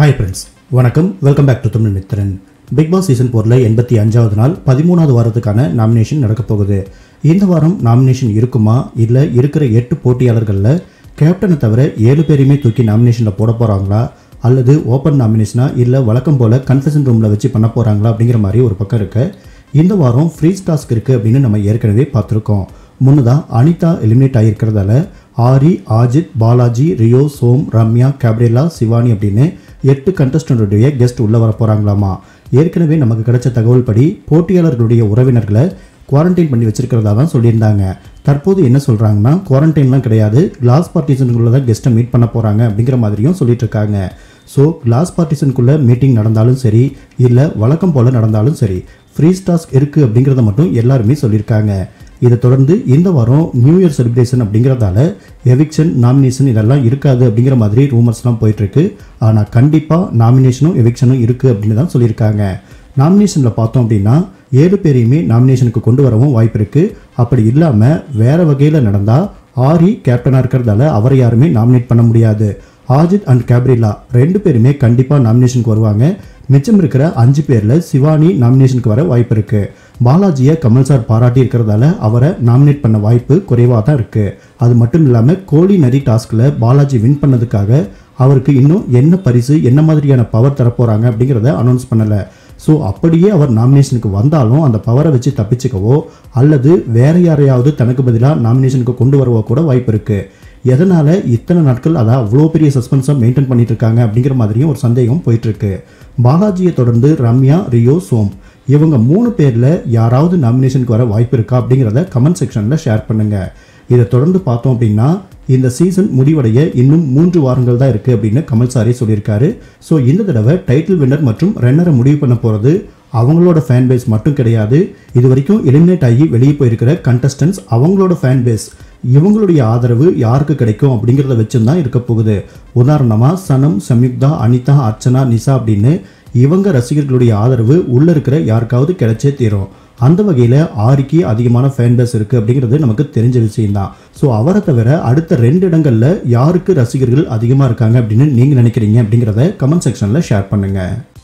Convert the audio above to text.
hi friends வணக்கம் welcome back to Tamil Mithran Bigg Boss season ஃபோரில் எண்பத்தி அஞ்சாவது நாள் பதிமூணாவது வாரத்துக்கான நாமினேஷன் நடக்க போகுது இந்த வாரம் நாமினேஷன் இருக்குமா இல்லை இருக்கிற எட்டு போட்டியாளர்களில் கேப்டனை தவிர ஏழு பேரையுமே தூக்கி நாமினேஷனில் போட போகிறாங்களா அல்லது ஓப்பன் நாமினேஷனா இல்லை வழக்கம் போல் கன்ஃபெஷன் ரூமில் வச்சு பண்ண போகிறாங்களா அப்படிங்கிற மாதிரி ஒரு பக்கம் இருக்கு இந்த வாரம் ஃப்ரீஸ் டாஸ்க் இருக்குது அப்படின்னு நம்ம ஏற்கனவே பார்த்துருக்கோம் முன்னதாக அனிதா எலிமினேட் ஆகியிருக்கிறதால ஆரி ஆஜித் பாலாஜி ரியோ சோம் ரம்யா கேப்ரேலா சிவானி அப்படின்னு எட்டு கண்டஸ்டன்டுடைய கெஸ்ட் உள்ளே வர போகிறாங்களாமா ஏற்கனவே நமக்கு கிடைச்ச தகவல் படி போட்டியாளர்களுடைய உறவினர்களை குவாரண்டைன் பண்ணி வச்சிருக்கிறதா தான் சொல்லியிருந்தாங்க தற்போது என்ன சொல்கிறாங்கன்னா குவாரண்டைன்லாம் கிடையாது கிளாஸ் பார்ட்டிஷனுக்குள்ளே தான் கெஸ்ட்டை மீட் பண்ண போகிறாங்க அப்படிங்கிற மாதிரியும் சொல்லிட்டு இருக்காங்க ஸோ கிளாஸ் பார்ட்டிஷனுக்குள்ளே மீட்டிங் நடந்தாலும் சரி இல்லை வழக்கம் போல் நடந்தாலும் சரி ஃப்ரீ டாஸ்க் இருக்குது அப்படிங்கிறத மட்டும் எல்லாருமே சொல்லியிருக்காங்க இதை தொடர்ந்து இந்த வாரம் நியூ இயர் செலிப்ரேஷன் அப்படிங்கிறதால எவிக்ஷன் நாமினேஷன் இதெல்லாம் இருக்காது அப்படிங்கிற மாதிரி ரூமர்ஸ்லாம் போயிட்டுருக்கு ஆனால் கண்டிப்பாக நாமினேஷனும் எவிக்ஷனும் இருக்குது அப்படின்னு தான் சொல்லியிருக்காங்க நாமினேஷனில் பார்த்தோம் அப்படின்னா ஏழு பேரையுமே நாமினேஷனுக்கு கொண்டு வரவும் வாய்ப்பு இருக்குது அப்படி இல்லாமல் வேறு வகையில் நடந்தால் ஆரி கேப்டனாக இருக்கிறதால அவரை யாருமே நாமினேட் பண்ண முடியாது ஆஜித் அண்ட் கேப்ரிலா ரெண்டு பேருமே கண்டிப்பாக நாமினேஷனுக்கு வருவாங்க மிச்சம் இருக்கிற அஞ்சு பேரில் சிவானி நாமினேஷனுக்கு வர வாய்ப்பு இருக்கு பாலாஜியை கமல் சார் பாராட்டி இருக்கிறதால அவரை நாமினேட் பண்ண வாய்ப்பு குறைவாக தான் இருக்கு அது மட்டும் இல்லாமல் கோழி நரி டாஸ்கில் பாலாஜி வின் பண்ணதுக்காக அவருக்கு இன்னும் என்ன பரிசு என்ன மாதிரியான பவர் தரப்போகிறாங்க அப்படிங்கிறத அனௌன்ஸ் பண்ணலை ஸோ அப்படியே அவர் நாமினேஷனுக்கு வந்தாலும் அந்த பவரை வச்சு தப்பிச்சுக்கவோ அல்லது வேற யாரையாவது தனக்கு பதிலாக நாமினேஷனுக்கு கொண்டு வரவோ கூட வாய்ப்பு இருக்குது எதனால் இத்தனை நாட்கள் அதை அவ்வளோ பெரிய சஸ்பென்ஸாக மெயின்டைன் பண்ணிட்டு இருக்காங்க அப்படிங்கிற மாதிரியும் ஒரு சந்தேகம் போயிட்டு இருக்கு பாலாஜியை தொடர்ந்து ரம்யா ரியோ சோம் இவங்க மூணு பேரில் யாராவது நாமினேஷனுக்கு வர வாய்ப்பு இருக்கா அப்படிங்கிறத கமெண்ட் செக்ஷனில் ஷேர் பண்ணுங்க இதை தொடர்ந்து பார்த்தோம் அப்படின்னா இந்த சீசன் முடிவடைய இன்னும் மூன்று வாரங்கள் தான் இருக்குது அப்படின்னு கமல் சாரே சொல்லியிருக்காரு ஸோ இந்த தடவை டைட்டில் வின்னர் மற்றும் ரன்னரை முடிவு பண்ண போகிறது அவங்களோட ஃபேன் பேஸ் மட்டும் கிடையாது இது வரைக்கும் எலிமினேட் ஆகி வெளியே போயிருக்கிற கண்டஸ்டன்ஸ் அவங்களோட ஃபேன் பேஸ் இவங்களுடைய ஆதரவு யாருக்கு கிடைக்கும் அப்படிங்கிறத வச்சு தான் இருக்க போகுது உதாரணமாக சனம் சம்யுக்தா அனிதா அர்ச்சனா நிசா அப்படின்னு இவங்க ரசிகர்களுடைய ஆதரவு உள்ளே இருக்கிற யாருக்காவது கிடைச்சே தீரும் அந்த வகையில் ஆரிக்கு அதிகமான ஃபேன் பேஸ் இருக்குது அப்படிங்கிறது நமக்கு தெரிஞ்ச விஷயம்தான் ஸோ அவரை தவிர அடுத்த ரெண்டு இடங்களில் யாருக்கு ரசிகர்கள் அதிகமாக இருக்காங்க அப்படின்னு நீங்கள் நினைக்கிறீங்க அப்படிங்கிறத கமெண்ட் செக்ஷனில் ஷேர் பண்ணுங்கள்